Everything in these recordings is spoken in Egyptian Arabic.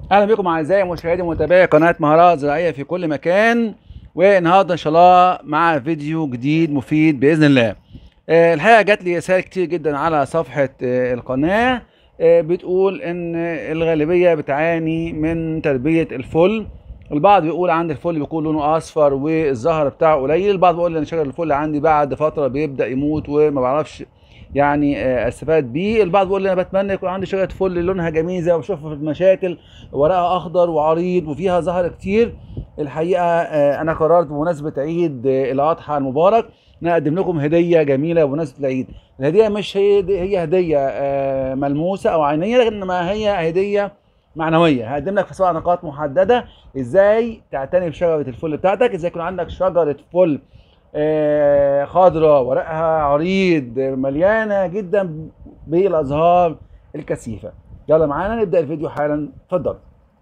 اهلا بكم اعزائي مشاهدي ومتابعي قناه مهارات زراعيه في كل مكان والنهارده ان شاء الله مع فيديو جديد مفيد باذن الله آه، الحقيقه جات لي رسائل كتير جدا على صفحه آه، القناه آه، بتقول ان الغالبيه بتعاني من تربيه الفل البعض بيقول عند الفل بيكون لونه اصفر والزهر بتاعه قليل البعض بيقول ان شجر الفل عندي بعد فتره بيبدا يموت وما بعرفش يعني آه، استفاد بيه البعض بيقول لي انا بتمنى يكون عندي شجره فل لونها جميل زي ما بشوفها في المشاتل ورقها اخضر وعريض وفيها زهر كتير الحقيقه آه، انا قررت بمناسبه عيد آه، الاضحى المبارك ان أنا اقدم لكم هديه جميله بمناسبه العيد الهديه مش هي هي هديه آه، ملموسه او عينيه لكن ما هي هديه معنويه هقدم لك في سبع نقاط محدده ازاي تعتني بشجره الفل بتاعتك ازاي يكون عندك شجره فل آه، خضراء ورقها عريض آه، مليانه جدا بالازهار الكثيفه يلا معانا نبدا الفيديو حالا اتفضل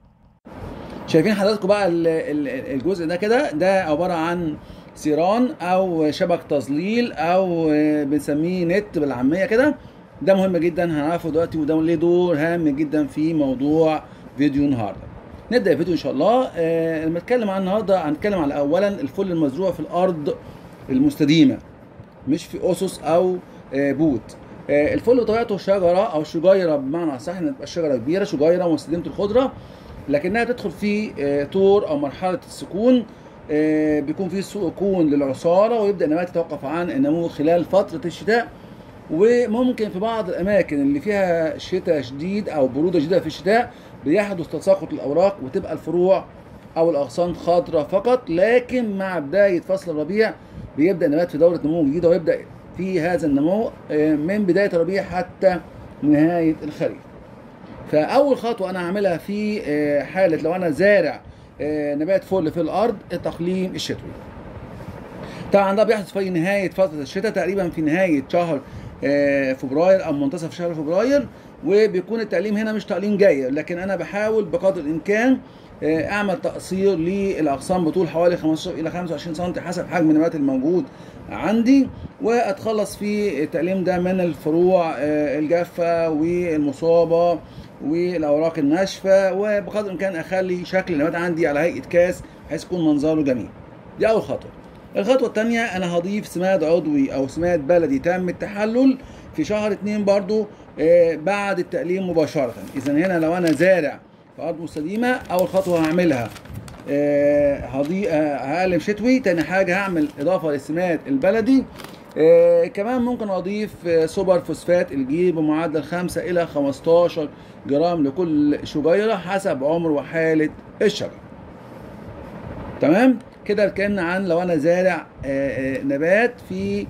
شايفين حضراتكم بقى ال- ال- الجزء ده كده ده عباره عن سيران او شبك تظليل او آه، بنسميه نت بالعاميه كده ده مهم جدا هنعرفه دلوقتي وده ليه دور هام جدا في موضوع فيديو النهارده نبدا الفيديو ان شاء الله آه، لما نتكلم عن النهارده هنتكلم على اولا الفل المزروع في الارض المستديمه مش في اسس او آه، بوت آه، الفل بطبيعته شجره او شجيره بمعنى اصح انها تبقى شجره كبيره شجيره مستديمه الخضره لكنها تدخل في آه، طور او مرحله السكون آه، بيكون في سكون للعصاره ويبدا النبات يتوقف عن النمو خلال فتره الشتاء وممكن في بعض الاماكن اللي فيها شتاء شديد او بروده شديده في الشتاء بيحدث تساقط الاوراق وتبقى الفروع او الاغصان خضراء فقط لكن مع بدايه فصل الربيع بيبدا النبات في دوره نمو جديده ويبدا في هذا النمو آه، من بدايه الربيع حتى نهايه الخريف فاول خطوه انا هعملها في آه، حاله لو انا زارع آه، نبات فل في الارض التقليم الشتوي طبعا ده بيحدث في نهايه فتره الشتاء تقريبا في نهايه شهر آه، فبراير او منتصف شهر فبراير وبيكون التقليم هنا مش تقليم جاي لكن انا بحاول بقدر الامكان آه، اعمل تقصير للاغصان بطول حوالي 15 الى 25 سم حسب حجم النبات الموجود عندي واتخلص في التقليم ده من الفروع آه، الجافه والمصابه والاوراق الناشفه وبقدر الامكان اخلي شكل النبات عندي على هيئه كاس بحيث يكون منظره جميل دي اول خطوه الخطوة الثانية أنا هضيف سماد عضوي أو سماد بلدي تام التحلل في شهر اتنين برضو آه، بعد التقليم مباشرة إذا هنا لو أنا زارع في أرض مستديمة أول خطوة هعملها آه، هضي آه، هقلم شتوي تاني حاجة هعمل إضافة للسماد البلدي آه، كمان ممكن أضيف آه، سوبر فوسفات الجير بمعدل 5 إلى 15 جرام لكل شجيرة حسب عمر وحالة الشجرة تمام كده اتكلمنا عن لو انا زارع آه، آه، نبات في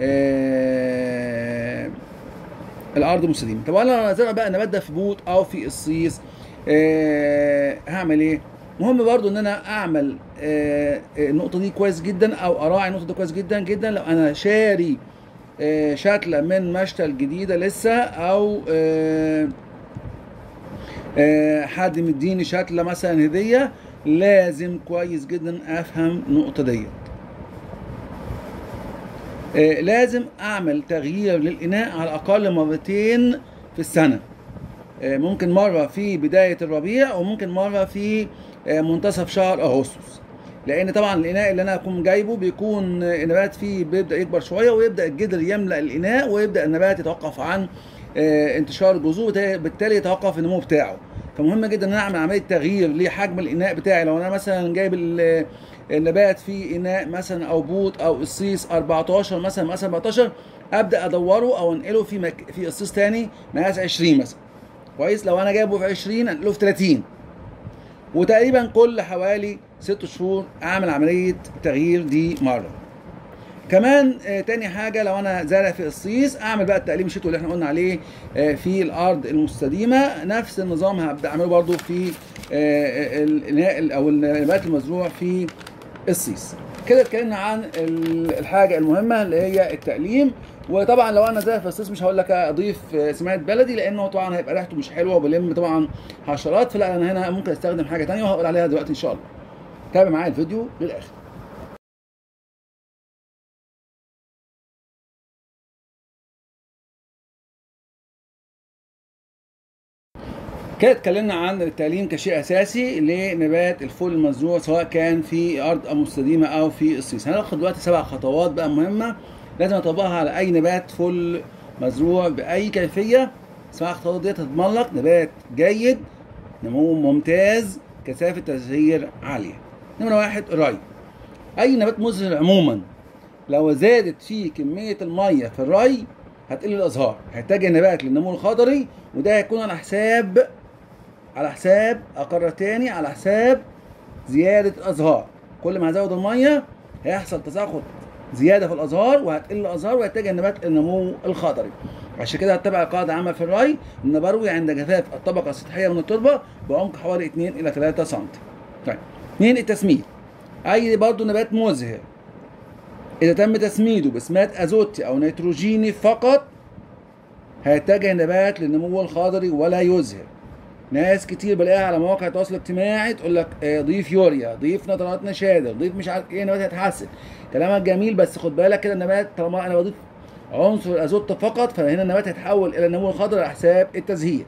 آه، الارض المستديمه طب انا زارع بقى النبات ده في بوت او في قصيص آه، هعمل ايه مهم برضو ان انا اعمل آه، آه، النقطه دي كويس جدا او اراعي النقطه دي كويس جدا جدا لو انا شاري آه، شتله من مشتل جديده لسه او آه، آه، حد مديني شتله مثلا هديه لازم كويس جدا افهم النقطه ديت آه، لازم اعمل تغيير للاناء على الاقل مرتين في السنه آه، ممكن مره في بدايه الربيع وممكن مره في آه، منتصف شهر اغسطس لان طبعا الاناء اللي انا اكون جايبه بيكون آه، النبات فيه بيبدا يكبر شويه ويبدا الجدر يملا الاناء ويبدا النبات يتوقف عن آه، انتشار الجذور بالتالي يتوقف النمو بتاعه فمهم جدا ان انا اعمل عمليه تغيير لحجم الاناء بتاعي لو انا مثلا جايب ال- النبات في اناء مثلا او بوت او قصيص 14 مثلا مقاس 14 ابدا ادوره او انقله في مك... في قصيص تاني مقاس 20 مثلا كويس لو انا جايبه في 20 انقله في 30 وتقريبا كل حوالي 6 شهور اعمل عمليه تغيير دي مره كمان آه تاني حاجة لو أنا زارع في قصيص أعمل بقى التقليم الشتوي اللي احنا قلنا عليه آه في الأرض المستديمة نفس النظام هبدأ أعمله برضو في آه الإناء أو النبات المزروع في قصيص كده اتكلمنا عن ال- الحاجة المهمة اللي هي التقليم وطبعا لو انا زارع في قصيص مش هقول لك اضيف آه، سماد بلدي لانه طبعا هيبقى ريحته مش حلوه وبلم طبعا حشرات فلا انا هنا ممكن استخدم حاجه تانية وهقول عليها دلوقتي ان شاء الله تابع معايا الفيديو للاخر كده اتكلمنا عن التعليم كشيء اساسي لنبات الفول المزروع سواء كان في ارض مستديمه او في الصيص هناخد دلوقتي سبع خطوات بقى مهمه لازم اطبقها على اي نبات فول مزروع باي كيفيه سبع خطوات دي تضمن لك نبات جيد نمو ممتاز كثافه تزهير عاليه نمره واحد الري اي نبات مزهر عموما لو زادت فيه كميه الميه في الري هتقل الازهار هيتجه النبات للنمو الخضري وده هيكون على حساب على حساب اقرر تاني على حساب زياده الازهار كل ما هزود الميه هيحصل تساقط زياده في الازهار وهتقل الازهار وهيتجه النبات للنمو الخضري عشان كده هتبع قاعده عامه في الري ان بروي عند جفاف الطبقه السطحيه من التربه بعمق حوالي 2 الى 3 سم طيب اثنين التسميد اي برضه نبات مزهر اذا تم تسميده بسمات ازوتي او نيتروجيني فقط هيتجه النبات للنمو الخضري ولا يزهر ناس كتير بلاقيها على مواقع التواصل الاجتماعي تقول لك آه، ضيف يوريا ضيف نترات نشادر ضيف مش عارف ايه النبات هيتحسن كلامك جميل بس خد بالك كده النبات طالما انا بضيف عنصر الازوت فقط فهنا النبات هيتحول الى النمو الخضري على حساب التزهير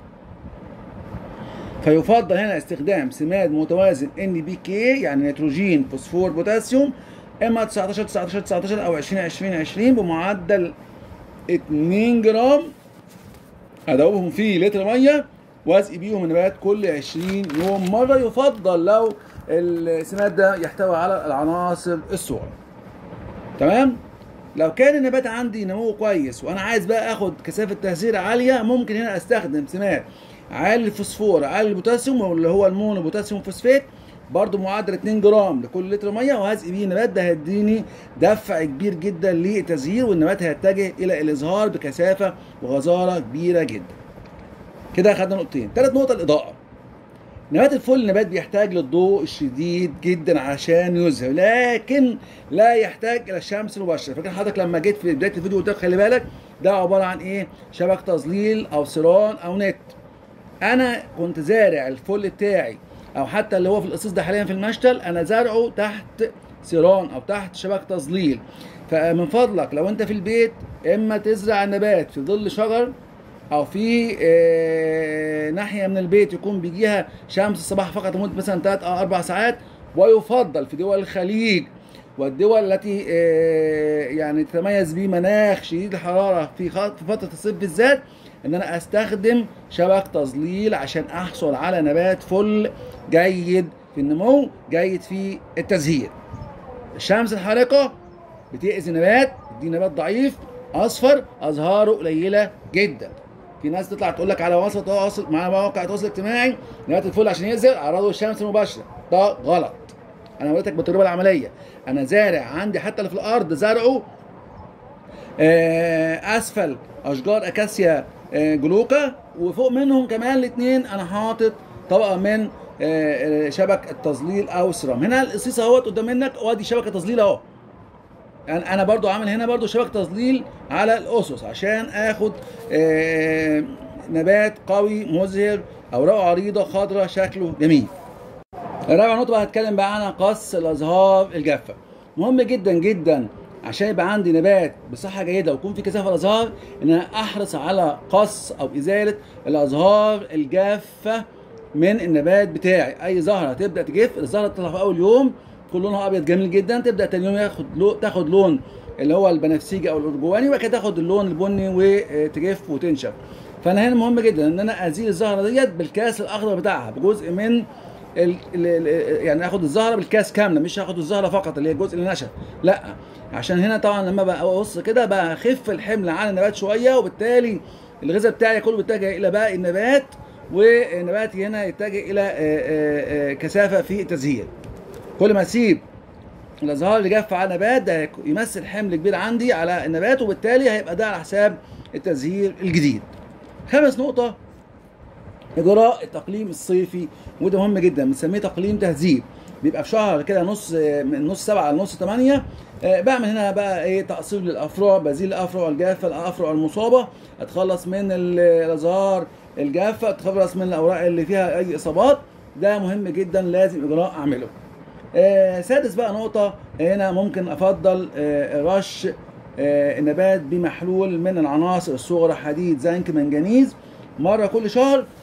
فيفضل هنا استخدام سماد متوازن ان بي كي يعني نيتروجين فوسفور بوتاسيوم اما 19 19 19 او 20 20 20 بمعدل 2 جرام ادوبهم في لتر ميه واسقي بيهم النبات كل 20 يوم مره يفضل لو السماد ده يحتوي على العناصر الصغرى تمام لو كان النبات عندي نمو كويس وانا عايز بقى اخد كثافه تهذير عاليه ممكن هنا استخدم سماد عالي الفوسفور عالي البوتاسيوم اللي هو المونو بوتاسيوم فوسفات برضو معدل 2 جرام لكل لتر ميه وهسقي بيه النبات ده هيديني دفع كبير جدا للتزهير والنبات هيتجه الى الازهار بكثافه وغزاره كبيره جدا كده اخدنا نقطتين ثالث نقطه الاضاءه نبات الفل نبات بيحتاج للضوء الشديد جدا عشان يزهر لكن لا يحتاج الى الشمس المباشره فاكر حضرتك لما جيت في بدايه الفيديو قلت لك خلي بالك ده عباره عن ايه شبك تظليل او سيران او نت انا كنت زارع الفل بتاعي او حتى اللي هو في القصيص ده حاليا في المشتل انا زارعه تحت سيران او تحت شبك تظليل فمن فضلك لو انت في البيت اما تزرع النبات في ظل شجر او في آه، ناحيه من البيت يكون بيجيها شمس الصباح فقط لمده مثلا 3 او 4 ساعات ويفضل في دول الخليج والدول التي آه، يعني تتميز بمناخ شديد الحراره في خط- في فتره الصيف بالذات ان انا استخدم شبك تظليل عشان احصل على نبات فل جيد في النمو جيد في التزهير الشمس الحارقه بتأذي النبات دي نبات ضعيف اصفر ازهاره قليله جدا في ناس تطلع تقول لك على وسط تواصل مع مواقع التواصل الاجتماعي نبات الفل عشان يزهر عرضه الشمس المباشره ده غلط انا قلت لك بالتجربه العمليه انا زارع عندي حتى اللي في الارض زرعه آه، اسفل اشجار اكاسيا آه، جلوكا وفوق منهم كمان الاثنين انا حاطط طبقه من آه، آه، شبك التظليل او سرام هنا القصيص اهوت قدام منك وادي شبكه تظليل اهو انا انا برضو عامل هنا برضو شبك تظليل على الاسس عشان اخد آه، نبات قوي مزهر اوراقه عريضه خضراء شكله جميل رابع نقطة بقى هتكلم بقى عنها قص الأزهار الجافة. مهم جدا جدا عشان يبقى عندي نبات بصحة جيدة ويكون في كثافة الأزهار إن أنا أحرص على قص أو إزالة الأزهار الجافة من النبات بتاعي، أي زهرة هتبدأ تجف، الزهرة تطلع في أول يوم تكون لونها أبيض جميل جدا، تبدأ تاني يوم ياخد لو تاخد لون اللي هو البنفسجي أو الأرجواني وبعد كده تاخد اللون البني وتجف وتنشف. فأنا هنا مهم جدا إن أنا أزيل الزهرة ديت بالكاس الأخضر بتاعها بجزء من ال ال ال يعني اخد الزهره بالكاس كامله مش هاخد الزهره فقط اللي هي الجزء اللي نشف لا عشان هنا طبعا لما بقى ابص كده بقى اخف الحمل على النبات شويه وبالتالي الغذاء بتاعي كله بيتجه الى باقي النبات والنبات هنا يتجه الى آه، آه، آه، كثافه في التزهير كل ما اسيب الازهار اللي جاف على النبات ده يمثل حمل كبير عندي على النبات وبالتالي هيبقى ده على حساب التزهير الجديد خامس نقطه اجراء التقليم الصيفي وده مهم جدا بنسميه تقليم تهذيب بيبقى في شهر كده نص من نص سبعه لنص ثمانيه آه، بعمل هنا بقى ايه تقصير للافرع بزيل الافرع الجافه الافرع المصابه اتخلص من ال- الازهار الجافه اتخلص من الاوراق اللي فيها اي اصابات ده مهم جدا لازم اجراء اعمله آه، سادس بقى نقطة هنا ممكن أفضل آه، رش آه، النبات بمحلول من العناصر الصغرى حديد زنك منجنيز مرة كل شهر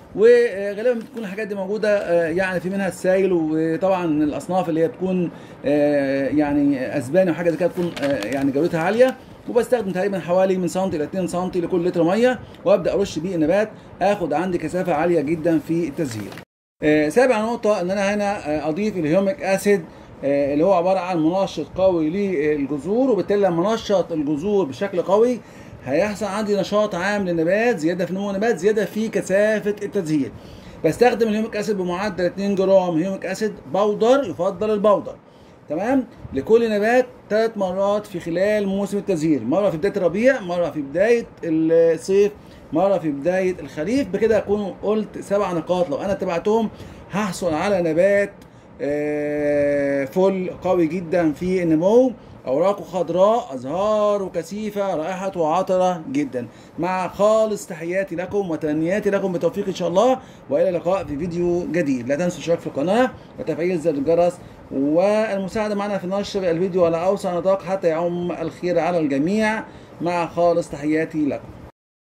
وغالبا بتكون الحاجات دي موجوده آه، يعني في منها السايل وطبعا الاصناف اللي هي بتكون آه، يعني اسباني وحاجه زي كده تكون آه، يعني جودتها عاليه وبستخدم تقريبا حوالي من سم الى 2 سم لكل لتر ميه وابدا ارش بيه النبات اخد عندي كثافه عاليه جدا في التزهير آه، سابع نقطة إن أنا هنا آه، أضيف الهيوميك أسيد آه، اللي هو عبارة عن منشط قوي للجذور وبالتالي لما نشط الجذور بشكل قوي هيحصل عندي نشاط عام للنبات زيادة في نمو النبات زيادة في كثافة التزهير بستخدم الهيوميك أسيد بمعدل 2 جرام هيوميك أسيد بودر يفضل البودر تمام لكل نبات ثلاث مرات في خلال موسم التزهير مره في بدايه الربيع مره في بدايه الصيف مره في بدايه الخريف بكده اكون قلت سبع نقاط لو انا تبعتهم هحصل على نبات آه، فل قوي جدا في النمو اوراقه خضراء ازهاره كثيفه رائحته عطره جدا مع خالص تحياتي لكم وتمنياتي لكم بالتوفيق ان شاء الله والى اللقاء في فيديو جديد لا تنسوا الاشتراك في القناه وتفعيل زر الجرس والمساعده معنا في نشر الفيديو على اوسع نطاق حتى يعم الخير على الجميع مع خالص تحياتي لكم